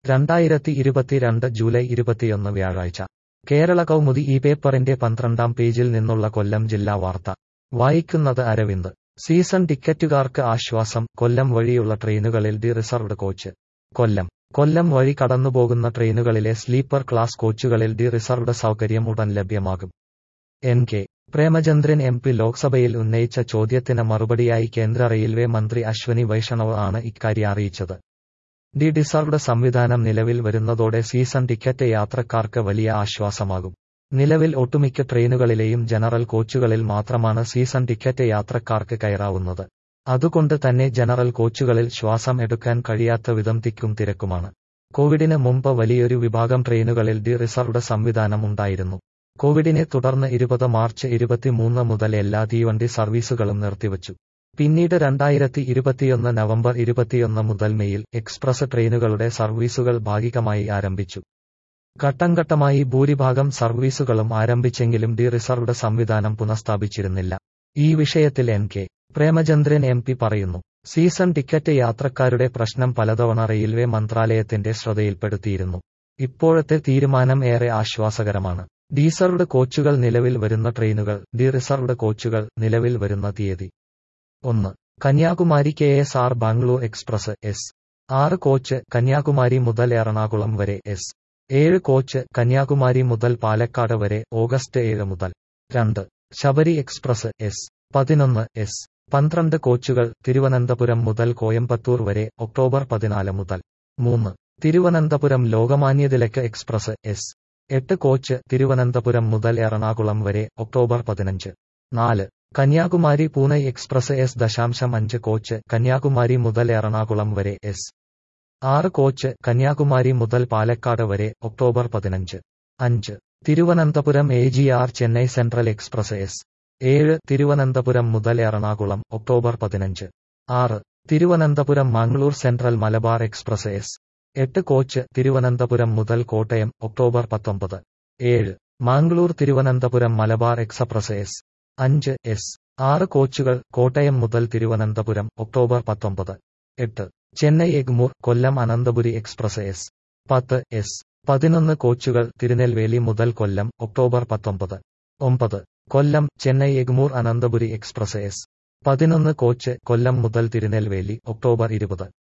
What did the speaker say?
രണ്ടായിരത്തി ഇരുപത്തിരണ്ട് ജൂലൈ ഇരുപത്തിയൊന്ന് വ്യാഴാഴ്ച കേരള കൗമുദി ഈ പേപ്പറിന്റെ പന്ത്രണ്ടാം പേജിൽ നിന്നുള്ള കൊല്ലം ജില്ലാ വാർത്ത വായിക്കുന്നത് അരവിന്ദ് സീസൺ ടിക്കറ്റുകാർക്ക് ആശ്വാസം കൊല്ലം വഴിയുള്ള ട്രെയിനുകളിൽ D reserved coach Kollam Kollam വഴി കടന്നുപോകുന്ന ട്രെയിനുകളിലെ സ്ലീപ്പർ ക്ലാസ് കോച്ചുകളിൽ ഡി റിസർവ്ഡ് സൗകര്യം ഉടൻ ലഭ്യമാകും N K Premachandran M P ലോക്സഭയിൽ ഉന്നയിച്ച ചോദ്യത്തിന് മറുപടിയായി കേന്ദ്ര റെയിൽവേ മന്ത്രി അശ്വനി വൈഷ്ണവ് ആണ് ഇക്കാര്യം അറിയിച്ചത് ഡി ഡിസർവ്ഡ് സംവിധാനം നിലവിൽ വരുന്നതോടെ സീസൺ ടിക്കറ്റ് യാത്രക്കാർക്ക് വലിയ ആശ്വാസമാകും നിലവിൽ ഒട്ടുമിക്ക ട്രെയിനുകളിലെയും ജനറൽ കോച്ചുകളിൽ മാത്രമാണ് സീസൺ ടിക്കറ്റ് യാത്രക്കാർക്ക് കയറാവുന്നത് അതുകൊണ്ട് തന്നെ ജനറൽ കോച്ചുകളിൽ ശ്വാസം എടുക്കാൻ കഴിയാത്ത വിധം തിക്കും തിരക്കുമാണ് കോവിഡിന് മുമ്പ് വലിയൊരു വിഭാഗം ട്രെയിനുകളിൽ ഡി റിസർവ്ഡ് സംവിധാനം ഉണ്ടായിരുന്നു കോവിഡിനെ തുടർന്ന് ഇരുപത് മാർച്ച് ഇരുപത്തിമൂന്ന് മുതൽ എല്ലാ തീവണ്ടി സർവീസുകളും നിർത്തിവച്ചു പിന്നീട് രണ്ടായിരത്തി ഇരുപത്തിയൊന്ന് നവംബർ ഇരുപത്തിയൊന്ന് മുതൽ മെയിൽ എക്സ്പ്രസ് ട്രെയിനുകളുടെ സർവീസുകൾ ഭാഗികമായി ആരംഭിച്ചു ഘട്ടം ഘട്ടമായി ഭൂരിഭാഗം സർവീസുകളും ആരംഭിച്ചെങ്കിലും ഡി റിസർവ്ഡ് സംവിധാനം പുനഃസ്ഥാപിച്ചിരുന്നില്ല ഈ വിഷയത്തിൽ N K Premachandran M P പറയുന്നു സീസൺ ടിക്കറ്റ് യാത്രക്കാരുടെ പ്രശ്നം പലതവണ റെയിൽവേ മന്ത്രാലയത്തിന്റെ ശ്രദ്ധയിൽപ്പെടുത്തിയിരുന്നു ഇപ്പോഴത്തെ തീരുമാനം ഏറെ ആശ്വാസകരമാണ് ഡീസർവ്ഡ് കോച്ചുകൾ നിലവിൽ വരുന്ന ട്രെയിനുകൾ ഡി റിസർവ്ഡ് കോച്ചുകൾ നിലവിൽ വരുന്ന തീയതി ഒന്ന് Kanyakumari K S R Bangalore express S ആറ് കോച്ച് കന്യാകുമാരി മുതൽ എറണാകുളം വരെ എസ് ഏഴ് കോച്ച് കന്യാകുമാരി മുതൽ പാലക്കാട് വരെ ഓഗസ്റ്റ് ഏഴ് മുതൽ രണ്ട് ശബരി എക്സ്പ്രസ് എസ് പതിനൊന്ന് എസ് പന്ത്രണ്ട് കോച്ചുകൾ തിരുവനന്തപുരം മുതൽ കോയമ്പത്തൂർ വരെ ഒക്ടോബർ പതിനാല് മുതൽ മൂന്ന് തിരുവനന്തപുരം ലോകമാന്യതിലക്ക് എക്സ്പ്രസ് എസ് എട്ട് കോച്ച് തിരുവനന്തപുരം മുതൽ എറണാകുളം വരെ ഒക്ടോബർ പതിനഞ്ച് നാല് കന്യാകുമാരി പൂനെ എക്സ്പ്രസ് എസ് ദശാംശം അഞ്ച് കോച്ച് കന്യാകുമാരി മുതൽ എറണാകുളം വരെ എസ് ആറ് കോച്ച് കന്യാകുമാരി മുതൽ പാലക്കാട് വരെ ഒക്ടോബർ പതിനഞ്ച് അഞ്ച് Thiruvananthapuram A G R Chennai central express S ഏഴ് തിരുവനന്തപുരം മുതൽ എറണാകുളം ഒക്ടോബർ പതിനഞ്ച് ആറ് Thiruvananthapuram Mangaluru central Malabar express S എട്ട് കോച്ച് തിരുവനന്തപുരം മുതൽ കോട്ടയം ഒക്ടോബർ പത്തൊമ്പത് ഏഴ് മാംഗ്ലൂർ തിരുവനന്തപുരം മലബാർ എക്സ്പ്രസ് എസ് അഞ്ച് എസ് ആറ് കോച്ചുകൾ കോട്ടയം മുതൽ തിരുവനന്തപുരം ഒക്ടോബർ പത്തൊമ്പത് എട്ട് ചെന്നൈ എഗ്മൂർ കൊല്ലം അനന്തപുരി എക്സ്പ്രസ് എസ് പത്ത് എസ് പതിനൊന്ന് കോച്ചുകൾ തിരുനെൽവേലി മുതൽ കൊല്ലം ഒക്ടോബർ പത്തൊമ്പത് ഒമ്പത് കൊല്ലം ചെന്നൈ എഗ്മൂർ അനന്തപുരി എക്സ്പ്രസ് എസ് പതിനൊന്ന് കോച്ച് കൊല്ലം മുതൽ തിരുനെൽവേലി ഒക്ടോബർ ഇരുപത്